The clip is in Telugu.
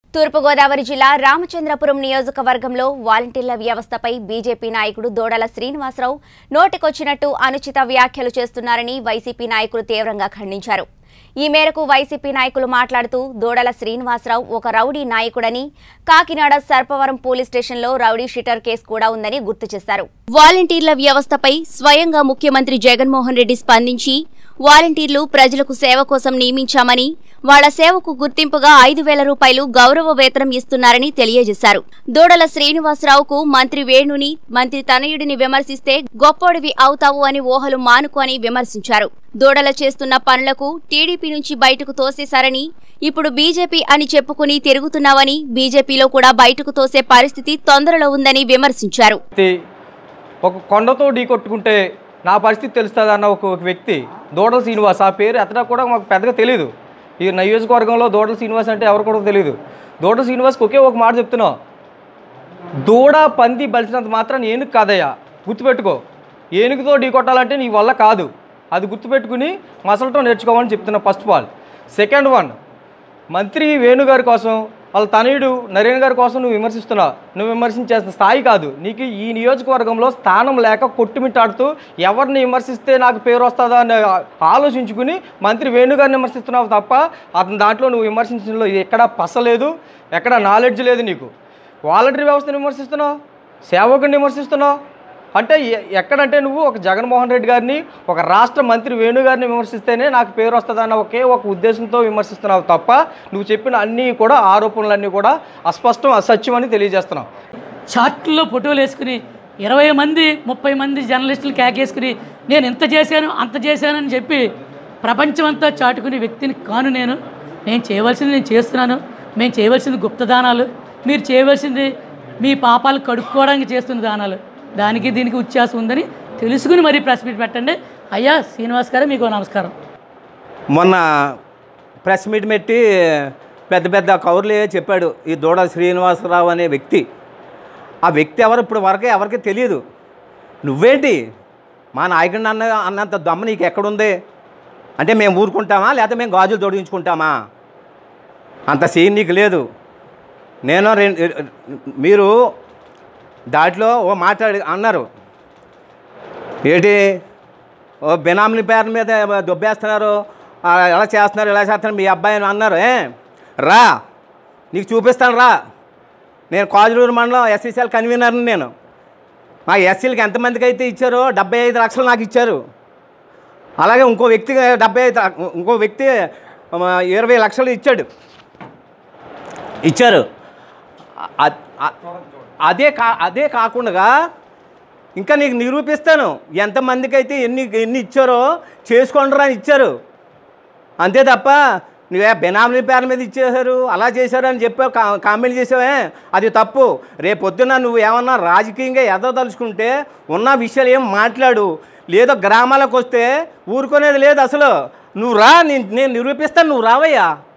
తూర్పుగోదావరి జిల్లా రామచంద్రపురం నియోజకవర్గంలో వాలంటీర్ల వ్యవస్థపై బీజేపీ నాయకుడు దోడల శ్రీనివాసరావు నోటికొచ్చినట్టు అనుచిత వ్యాఖ్యలు చేస్తున్నారని వైసీపీ నాయకులు తీవ్రంగా ఖండించారు ఈ మేరకు వైసీపీ నాయకులు మాట్లాడుతూ దోడల శ్రీనివాసరావు ఒక రౌడీ నాయకుడని కాకినాడ సర్పవరం పోలీస్ స్టేషన్లో రౌడీ షీటర్ కేసు కూడా ఉందని గుర్తు చేశారు వాలంటీర్ల వ్యవస్థపై స్వయంగా ముఖ్యమంత్రి జగన్మోహన్ రెడ్డి స్పందించి వాలంటీర్లు ప్రజలకు సేవ కోసం నియమించామని వాళ్ల సేవకు గుర్తింపుగా ఐదు వేల రూపాయలు గౌరవ వేతనం ఇస్తున్నారని తెలియజేశారు దూడల శ్రీనివాసరావుకు మంత్రి వేణుని మంత్రి తనయుడిని విమర్శిస్తే గొప్పోడివి అవుతావు అని ఊహలు మానుకు అని విమర్శించారు దూడల చేస్తున్న పనులకు టీడీపీ నుంచి బయటకు తోసేశారని ఇప్పుడు బీజేపీ అని చెప్పుకుని తిరుగుతున్నావని బీజేపీలో కూడా బయటకు తోసే పరిస్థితి తొందరలో ఉందని విమర్శించారు వ్యక్తి ఒక కొండతో ఢీ కొట్టుకుంటే నా పరిస్థితి తెలుస్తుంది అన్న ఒక ఒక వ్యక్తి దూడల శ్రీనివాస్ ఆ పేరు ఎత్తడా కూడా మాకు పెద్దగా తెలియదు ఈ నియోజకవర్గంలో దూడల శ్రీనివాస్ అంటే ఎవరు కూడా తెలియదు దూడల శ్రీనివాస్కి ఒకే ఒక మాట చెప్తున్నా దూడ పంది బలిసినంత మాత్రం ఏనుగు కాదయ్యా గుర్తుపెట్టుకో ఏనుగుతో ఢీ కొట్టాలంటే నీ వల్ల కాదు అది గుర్తుపెట్టుకుని మసలటం నేర్చుకోమని చెప్తున్నా first of all second one మంత్రి వేణుగారి కోసం వాళ్ళ తనయుడు నరేన్ గారి కోసం నువ్వు విమర్శిస్తున్నావు నువ్వు విమర్శించేసిన స్థాయి కాదు నీకు ఈ నియోజకవర్గంలో స్థానం లేక కొట్టుమిట్టాడుతూ ఎవరిని విమర్శిస్తే నాకు పేరు వస్తుందా అని ఆలోచించుకుని మంత్రి వేణుగారిని విమర్శిస్తున్నావు తప్ప అతని దాంట్లో నువ్వు విమర్శించడంలో ఎక్కడ పసలేదు ఎక్కడ నాలెడ్జ్ లేదు నీకు వాలంటరీ వ్యవస్థను విమర్శిస్తున్నావు సేవకుని విమర్శిస్తున్నావు అంటే ఎ- ఎక్కడంటే నువ్వు ఒక జగన్మోహన్ రెడ్డి గారిని ఒక రాష్ట్ర మంత్రి వేణు గారిని విమర్శిస్తేనే నాకు పేరు వస్తుందన్న ఒకే ఒక ఉద్దేశంతో విమర్శిస్తున్నావు తప్ప నువ్వు చెప్పిన అన్నీ కూడా ఆరోపణలన్నీ కూడా అస్పష్టం అసత్యం అని తెలియజేస్తున్నావు చార్ట్లో ఫోటోలు వేసుకుని ఇరవై మంది ముప్పై మంది జర్నలిస్టులు కేకేసుకుని నేను ఇంత చేశాను అంత చేశానని చెప్పి ప్రపంచమంతా చాటుకునే వ్యక్తిని కాను నేను నేను చేయవలసింది నేను చేస్తున్నాను మేము చేయవలసింది గుప్త దానాలు మీరు చేయవలసింది మీ పాపాలు కడుక్కోవడానికి చేస్తున్న దానాలు దానికి దీనికి ఉచ్చాసం ఉందని తెలుసుకుని మరీ ప్రెస్ మీట్ పెట్టండి అయ్యా శ్రీనివాస్ గారు మీకు నమస్కారం మొన్న ప్రెస్ మీట్ పెట్టి పెద్ద పెద్ద కౌర్లే చెప్పాడు ఈ దూడ శ్రీనివాసరావు అనే వ్యక్తి ఆ వ్యక్తి ఎవరు ఇప్పుడు వరకే ఎవరికి తెలియదు నువ్వేంటి మా నాయకుడిని అన్న అన్నంత దమ్మ నీకు ఎక్కడుంది అంటే మేము ఊరుకుంటామా లేకపోతే మేము గాజులు తొడిగించుకుంటామా అంత సీన్ నీకు లేదు నేను రెండు మీరు దాంట్లో ఓ మాట్లాడి అన్నారు ఏంటి ఓ బినామీ పేరు మీద దొబ్బేస్తున్నారు ఆ, ఎలా చేస్తున్నారు ఎలా చేస్తున్నారు మీ అబ్బాయి అని అన్నారు ఏ రా నీకు చూపిస్తాను రా నేను కాజులూరు మండలం ఎస్సీసీఎల్ కన్వీనర్ని నేను మా ఎస్సీలకి ఎంతమందికి అయితే ఇచ్చారో డెబ్బై ఐదు లక్షలు నాకు ఇచ్చారు అలాగే ఇంకో వ్యక్తి డెబ్బై ఐదు ఇంకో వ్యక్తి ఆ, ఇరవై లక్షలు ఇచ్చాడు ఇచ్చారు అ- అ- అదే కా అదే కాకుండా ఇంకా నీకు నిరూపిస్తాను ఎంతమందికి అయితే ఎన్ని ఎన్ని ఇచ్చారో చేసుకోండిరా అని ఇచ్చారు అంతే తప్ప నువ్వే బెనామీ పేరు మీద ఇచ్చేశారు అలా చేశారు అని చెప్పావు కా కామెంట్ చేసావే అది తప్పు రేపు పొద్దున్న నువ్వు ఏమన్నా రాజకీయంగా ఎదదలుచుకుంటే ఉన్న విషయాలు ఏం మాట్లాడు లేదో గ్రామాలకు వస్తే ఊరుకునేది లేదు అసలు నువ్వు రా నేను నేను నిరూపిస్తాను నువ్వు రావయ్యా